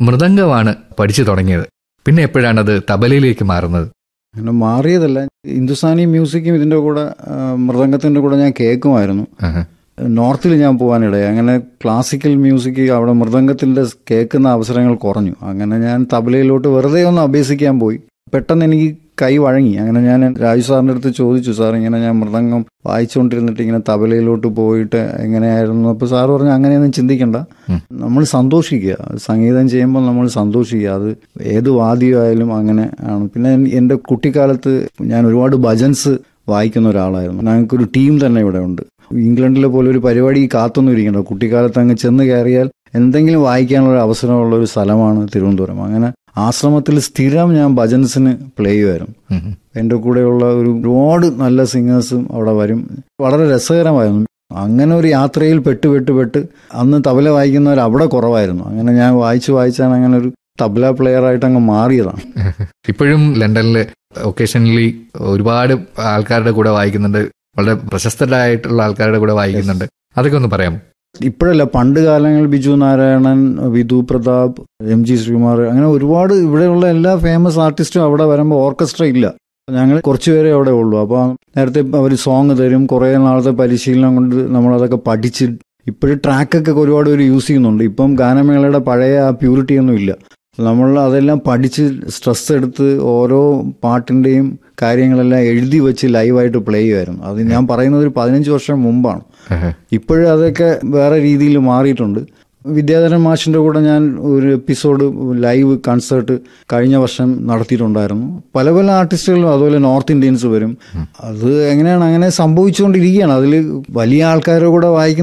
മൃദംഗമാണ് പഠിച്ചു തുടങ്ങിയത് പിന്നെ എപ്പോഴാണ് അത് തബലയിലേക്ക് മാറുന്നത് അങ്ങനെ മാറിയതല്ല ഹിന്ദുസ്ഥാനി മ്യൂസിക്കും ഇതിൻ്റെ കൂടെ ആ, മൃദംഗത്തിൻ്റെ കൂടെ ഞാൻ കേൾക്കുമായിരുന്നു ആഹാ. നോർത്തിൽ ഞാൻ പോകാനിടയായി അങ്ങനെ ക്ലാസിക്കൽ മ്യൂസിക് അവിടെ മൃദംഗത്തിൻ്റെ കേൾക്കുന്ന അവസരങ്ങൾ കുറഞ്ഞു അങ്ങനെ ഞാൻ തബലയിലോട്ട് വെറുതെ ഒന്ന് അഭ്യസിക്കാൻ പോയി പെട്ടെന്ന് എനിക്ക് കൈ വഴങ്ങി അങ്ങനെ ഞാൻ രാജു സാറിൻ്റെ അടുത്ത് ചോദിച്ചു സാർ ഇങ്ങനെ ഞാൻ മൃദംഗം വായിച്ചുകൊണ്ടിരുന്നിട്ട് ഇങ്ങനെ തബലയിലോട്ട് പോയിട്ട് എങ്ങനെയായിരുന്നു അപ്പോൾ സാർ പറഞ്ഞു അങ്ങനെയൊന്നും ചിന്തിക്കണ്ട നമ്മൾ സന്തോഷിക്കുക സംഗീതം ചെയ്യുമ്പോൾ നമ്മൾ സന്തോഷിക്കുക അത് ഏത് വാദ്യമായാലും അങ്ങനെ ആണ് പിന്നെ എൻ്റെ കുട്ടിക്കാലത്ത് ഞാൻ ഒരുപാട് ഭജൻസ് വായിക്കുന്ന ഒരാളായിരുന്നു ഞങ്ങൾക്കൊരു ടീം തന്നെ ഇവിടെ ഉണ്ട് ഇംഗ്ലണ്ടിലെ പോലെ ഒരു പരിപാടി കാത്തൊന്നും ഇരിക്കണ്ട കുട്ടിക്കാലത്ത് അങ്ങ് ചെന്ന് കയറിയാൽ എന്തെങ്കിലും വായിക്കാനുള്ള ഒരു അവസരമുള്ള ഒരു സ്ഥലമാണ് തിരുവനന്തപുരം അങ്ങനെ ആശ്രമത്തിൽ സ്ഥിരം ഞാൻ ഭജൻസിന് പ്ലേ ചെയ്യുമായിരുന്നു ഉം. എൻ്റെ കൂടെയുള്ള ഒരു ഒരുപാട് നല്ല സിംഗേഴ്സും അവിടെ വരും വളരെ രസകരമായിരുന്നു അങ്ങനെ ഒരു യാത്രയിൽ പെട്ട് പെട്ട് പെട്ട് അന്ന് തബല വായിക്കുന്നവർ അവിടെ കുറവായിരുന്നു അങ്ങനെ ഞാൻ വായിച്ച് വായിച്ചാണ് അങ്ങനെ ഒരു തബല പ്ലെയർ ആയിട്ട് അങ്ങ് മാറിയതാണ് ഇപ്പോഴും ലണ്ടനിൽ ഒക്കേഷണലി ഒരുപാട് ആൾക്കാരുടെ കൂടെ വായിക്കുന്നുണ്ട് വളരെ പ്രശസ്തരായിട്ടുള്ള ആൾക്കാരുടെ കൂടെ വായിക്കുന്നുണ്ട് അതൊക്കെ ഒന്ന് പറയാം ഇപ്പോഴല്ല പണ്ട് കാലങ്ങളിൽ ബിജു നാരായണൻ വിധു പ്രതാപ് എം ജി ശ്രീകുമാർ അങ്ങനെ ഒരുപാട് ഇവിടെയുള്ള എല്ലാ ഫേമസ് ആർട്ടിസ്റ്റും അവിടെ വരുമ്പോൾ ഓർക്കസ്ട്ര ഇല്ല ഞങ്ങൾ കുറച്ചുപേരെ അവിടെ ഉള്ളൂ അപ്പോൾ നേരത്തെ അവർ സോങ് തരും കുറേ നാളത്തെ പരിശീലനം കൊണ്ട് നമ്മളതൊക്കെ പഠിച്ച് ഇപ്പോഴും ട്രാക്കൊക്കെ ഒരുപാട് പേര് യൂസ് ചെയ്യുന്നുണ്ട് ഇപ്പം ഗാനമേളയുടെ പഴയ ആ പ്യൂരിറ്റി ഒന്നും ഇല്ല നമ്മൾ അതെല്ലാം പഠിച്ച് സ്ട്രെസ് എടുത്ത് ഓരോ പാട്ടിൻ്റെയും കാര്യങ്ങളെല്ലാം എഴുതി വെച്ച് ലൈവായിട്ട് പ്ലേ ചെയ്യുമായിരുന്നു അത് ഞാൻ പറയുന്നത് ഒരു പതിനഞ്ച് വർഷം മുമ്പാണ് ഇപ്പോഴും അതൊക്കെ വേറെ രീതിയിൽ മാറിയിട്ടുണ്ട് വിദ്യാധരൻ മാഷിൻ്റെ കൂടെ ഞാൻ ഒരു എപ്പിസോഡ് ലൈവ് കൺസേർട്ട് കഴിഞ്ഞ വർഷം നടത്തിയിട്ടുണ്ടായിരുന്നു പല പല ആർട്ടിസ്റ്റുകളും അതുപോലെ നോർത്ത് ഇന്ത്യൻസ് വരും അത് എങ്ങനെയാണ് അങ്ങനെ സംഭവിച്ചുകൊണ്ടിരിക്കുകയാണ് അതിൽ വലിയ ആൾക്കാരുടെ കൂടെ വായിക്കുന്ന